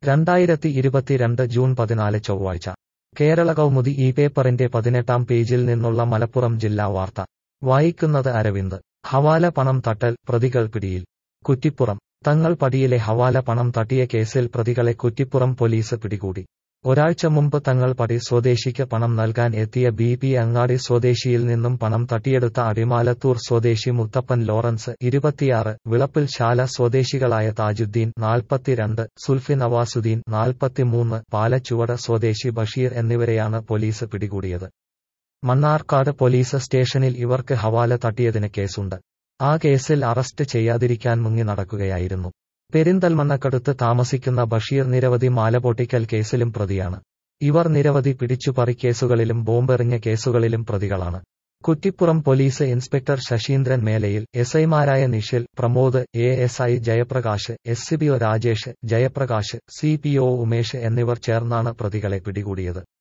രണ്ടായിരത്തി ഇരുപത്തിരണ്ട് ജൂൺ പതിനാല് ചൊവ്വാഴ്ച കേരള കൗമുദി ഈ പേപ്പറിന്റെ പതിനെട്ടാം പേജിൽ നിന്നുള്ള മലപ്പുറം ജില്ലാ വാർത്ത വായിക്കുന്നത് അരവിന്ദ് ഹവാല പണം തട്ടൽ പ്രതികൾ പിടിയിൽ കുറ്റിപ്പുറം തങ്ങൾ പടിയിലെ ഹവാല പണം തട്ടിയ കേസിൽ പ്രതികളെ കുറ്റിപ്പുറം പോലീസ് പിടികൂടി ഒരാഴ്ച മുമ്പ് തങ്ങൾ പടി സ്വദേശിക്ക് പണം നൽകാൻ എത്തിയ ബി പി അങ്ങാടി സ്വദേശിയിൽ നിന്നും പണം തട്ടിയെടുത്ത അടിമാലത്തൂർ സ്വദേശി മുത്തപ്പൻ ലോറൻസ് ഇരുപത്തിയാറ് വിളപ്പിൽ ശാല സ്വദേശികളായ താജുദ്ദീൻ നാൽപ്പത്തിരണ്ട് സുൽഫി നവാസുദ്ദീൻ നാൽപ്പത്തിമൂന്ന് പാലച്ചുവട സ്വദേശി ബഷീർ എന്നിവരെയാണ് പോലീസ് പിടികൂടിയത് മണ്ണാർക്കാട് പോലീസ് സ്റ്റേഷനിൽ ഇവർക്ക് ഹവാല തട്ടിയതിന് കേസുണ്ട് ആ കേസിൽ അറസ്റ്റ് ചെയ്യാതിരിക്കാൻ മുങ്ങി നടക്കുകയായിരുന്നു പെരിന്തൽമണ്ണക്കടുത്ത് താമസിക്കുന്ന ബഷീർ നിരവധി മാലപൊട്ടിക്കൽ കേസിലും പ്രതിയാണ് ഇവർ നിരവധി പിടിച്ചുപറി കേസുകളിലും ബോംബെറിഞ്ഞ കേസുകളിലും പ്രതികളാണ് Kuttippuram police inspector Sasheendran Melayil S ഐമാരായ Nishil Pramod A S I Jayaprakash S C B O Rajesh Jayaprakash C P O Umesh എന്നിവർ ചേർന്നാണ് പ്രതികളെ പിടികൂടിയത്